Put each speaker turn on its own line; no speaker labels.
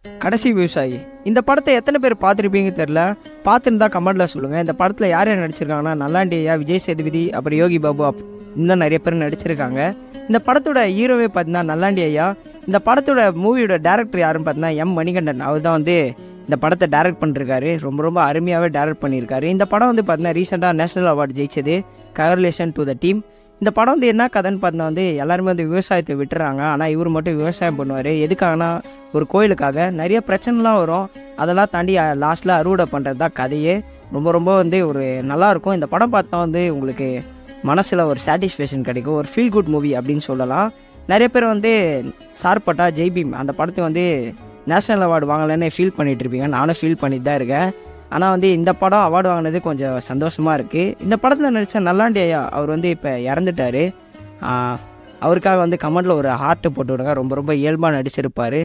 கடைசி விவசாயி இந்த படத்தை எத்தனை பேர் பார்த்துருப்பீங்க தெரில பார்த்துருந்தா கமெண்ட்டில் சொல்லுங்கள் இந்த படத்தில் யார் யார் நடிச்சிருக்காங்கன்னா நல்லாண்டி ஐயா விஜய் சேதுபதி அப்புறம் யோகி பாபு அப் இன்னும் நிறைய பேர் நடிச்சிருக்காங்க இந்த படத்தோட ஹீரோவே பார்த்தீங்கன்னா நல்லாண்டி ஐயா இந்த படத்தோட மூவியோட டேரக்டர் யாருன்னு பார்த்தீங்கன்னா எம் மணிகண்டன் அவர் தான் வந்து இந்த படத்தை டைரக்ட் பண்ணிருக்காரு ரொம்ப ரொம்ப அருமையாகவே டைரக்ட் பண்ணியிருக்காரு இந்த படம் வந்து பார்த்தீங்கன்னா ரீசெண்டாக நேஷனல் அவார்டு ஜெயிச்சது கங்க்ராலேஷன் டு த டீம் இந்த படம் வந்து என்ன கதைன்னு பார்த்தா வந்து எல்லாருமே வந்து விவசாயத்தை விட்டுறாங்க ஆனால் இவர் மட்டும் விவசாயம் பண்ணுவார் எதுக்காகனா ஒரு கோயிலுக்காக நிறைய பிரச்சனைலாம் வரும் அதெல்லாம் தாண்டி லாஸ்ட்டில் அறுவடை பண்ணுறது தான் கதையே ரொம்ப ரொம்ப வந்து ஒரு நல்லா இருக்கும் இந்த படம் பார்த்தா வந்து உங்களுக்கு மனசில் ஒரு சாட்டிஸ்ஃபேக்ஷன் கிடைக்கும் ஒரு ஃபீல் குட் மூவி அப்படின்னு சொல்லலாம் நிறைய பேர் வந்து சார்பட்டா ஜெய்பீம் அந்த படத்துக்கு வந்து நேஷ்னல் அவார்டு வாங்கலைன்னு ஃபீல் பண்ணிட்டு இருப்பீங்க நானும் ஃபீல் பண்ணிட்டு தான் இருக்கேன் ஆனால் வந்து இந்த படம் அவார்டு வாங்கினது கொஞ்சம் சந்தோஷமாக இருக்குது இந்த படத்தில் நடித்த நல்லாண்டி ஐயா அவர் வந்து இப்போ இறந்துட்டார் அவருக்காக வந்து கமெண்டில் ஒரு ஹார்ட்டு போட்டு விடுங்க ரொம்ப ரொம்ப இயல்பாக நடிச்சிருப்பார்